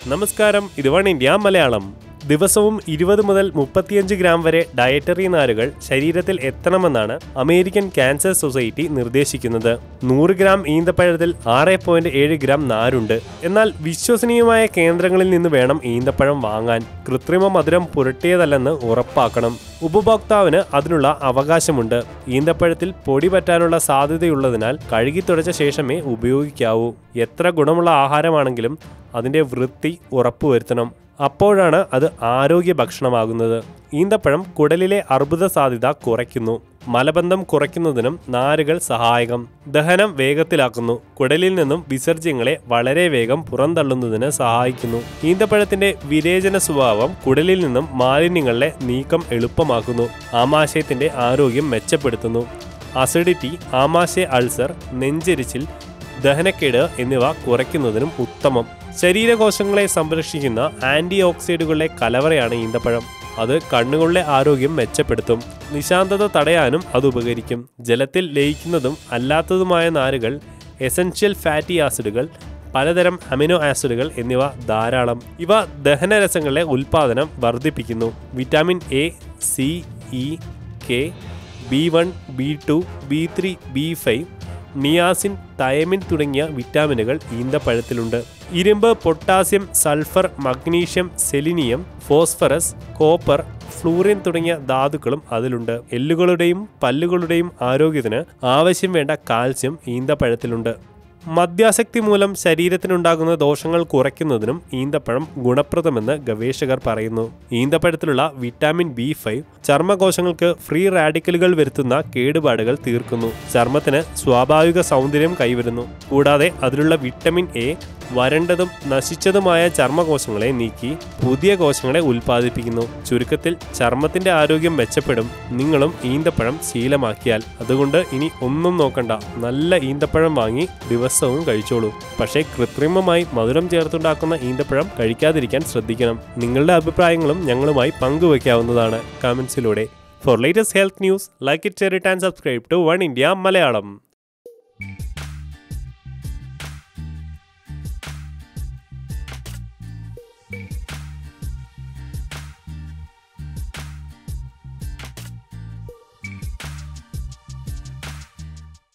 നമസ്കാരം ഇത് one India Malayalam ദിവസവും ഇരുപത് മുതൽ മുപ്പത്തിയഞ്ച് ഗ്രാം വരെ ഡയറ്ററി നാരുകൾ ശരീരത്തിൽ എത്തണമെന്നാണ് അമേരിക്കൻ ക്യാൻസർ സൊസൈറ്റി നിർദ്ദേശിക്കുന്നത് നൂറ് ഗ്രാം ഈന്തപ്പഴത്തിൽ ആറ് പോയിന്റ് ഏഴ് ഗ്രാം നാരുണ്ട് എന്നാൽ വിശ്വസനീയമായ കേന്ദ്രങ്ങളിൽ നിന്ന് വേണം ഈന്തപ്പഴം വാങ്ങാൻ കൃത്രിമ മധുരം പുരട്ടിയതല്ലെന്ന് ഉറപ്പാക്കണം ഉപഭോക്താവിന് അതിനുള്ള അവകാശമുണ്ട് ഈന്തപ്പഴത്തിൽ പൊടി പറ്റാനുള്ള സാധ്യതയുള്ളതിനാൽ കഴുകി തുടച്ച ശേഷമേ ഉപയോഗിക്കാവൂ എത്ര ഗുണമുള്ള ആഹാരമാണെങ്കിലും അതിന്റെ വൃത്തി ഉറപ്പുവരുത്തണം അപ്പോഴാണ് അത് ആരോഗ്യ ഭക്ഷണമാകുന്നത് ഈന്തപ്പഴം കുടലിലെ അർബുദ സാധ്യത കുറയ്ക്കുന്നു മലബന്ധം കുറയ്ക്കുന്നതിനും നാരുകൾ സഹായകം ദഹനം വേഗത്തിലാക്കുന്നു കുടലിൽ നിന്നും വിസർജ്യങ്ങളെ വളരെ വേഗം പുറന്തള്ളുന്നതിന് സഹായിക്കുന്നു ഈന്തപ്പഴത്തിന്റെ വിരേചന സ്വഭാവം കുടലിൽ നിന്നും മാലിന്യങ്ങളുടെ നീക്കം എളുപ്പമാക്കുന്നു ആമാശയത്തിന്റെ ആരോഗ്യം മെച്ചപ്പെടുത്തുന്നു അസിഡിറ്റി ആമാശയ അൾസർ നെഞ്ചെരിച്ചിൽ ദഹനക്കേട് എന്നിവ കുറയ്ക്കുന്നതിനും ഉത്തമം ശരീരകോശങ്ങളെ സംരക്ഷിക്കുന്ന ആന്റി ഓക്സൈഡുകളുടെ കലവറയാണ് ഈന്തപ്പഴം അത് കണ്ണുകളുടെ ആരോഗ്യം മെച്ചപ്പെടുത്തും നിശാന്തത തടയാനും അത് ഉപകരിക്കും ജലത്തിൽ ലയിക്കുന്നതും അല്ലാത്തതുമായ നാരുകൾ എസൻഷ്യൽ ഫാറ്റി ആസിഡുകൾ പലതരം അമിനോ ആസിഡുകൾ എന്നിവ ധാരാളം ഇവ ദഹനരസങ്ങളുടെ ഉൽപാദനം വർദ്ധിപ്പിക്കുന്നു vitamin A C E K B one B two B three B five niacin thiamine തുടങ്ങിയ വിറ്റാമിനുകൾ ഈന്തപ്പഴത്തിലുണ്ട് ഇരുമ്പ് പൊട്ടാസ്യം സൾഫർ മഗ്നീഷ്യം സെലിനിയം ഫോസ്ഫറസ് കോപ്പർ ഫ്ലൂറിൻ തുടങ്ങിയ ധാതുക്കളും അതിലുണ്ട് എല്ലുകളുടെയും പല്ലുകളുടെയും ആരോഗ്യത്തിന് ആവശ്യം വേണ്ട കാൽസ്യം ഈന്തപ്പഴത്തിലുണ്ട് മദ്യാസക്തി മൂലം ശരീരത്തിനുണ്ടാകുന്ന ദോഷങ്ങൾ കുറയ്ക്കുന്നതിനും ഈന്തപ്പഴം ഗുണപ്രദമെന്ന് ഗവേഷകർ പറയുന്നു ഈന്തപ്പഴത്തിലുള്ള വിറ്റാമിൻ ബി ഫൈവ് ചർമ്മകോശങ്ങൾക്ക് ഫ്രീ റാഡിക്കലുകൾ വരുത്തുന്ന കേടുപാടുകൾ തീർക്കുന്നു ചർമ്മത്തിന് സ്വാഭാവിക സൗന്ദര്യം കൈവരുന്നു കൂടാതെ അതിലുള്ള വിറ്റമിൻ എ വരണ്ടതും നശിച്ചതുമായ ചർമ്മകോശങ്ങളെ നീക്കി പുതിയ കോശങ്ങളെ ഉൽപ്പാദിപ്പിക്കുന്നു ചുരുക്കത്തിൽ ചർമ്മത്തിന്റെ ആരോഗ്യം മെച്ചപ്പെടും നിങ്ങളും ഈന്തപ്പഴം ശീലമാക്കിയാൽ അതുകൊണ്ട് ഇനി ഒന്നും നോക്കണ്ട നല്ല ഈന്തപ്പഴം വാങ്ങി ദിവസവും കഴിച്ചോളൂ പക്ഷേ കൃത്രിമമായി മധുരം ചേർത്തുണ്ടാക്കുന്ന ഈന്തപ്പഴം കഴിക്കാതിരിക്കാൻ ശ്രദ്ധിക്കണം നിങ്ങളുടെ അഭിപ്രായങ്ങളും ഞങ്ങളുമായി പങ്കുവയ്ക്കാവുന്നതാണ് കമന്റ്സിലൂടെ for latest health news like it share it and subscribe to one India Malayalam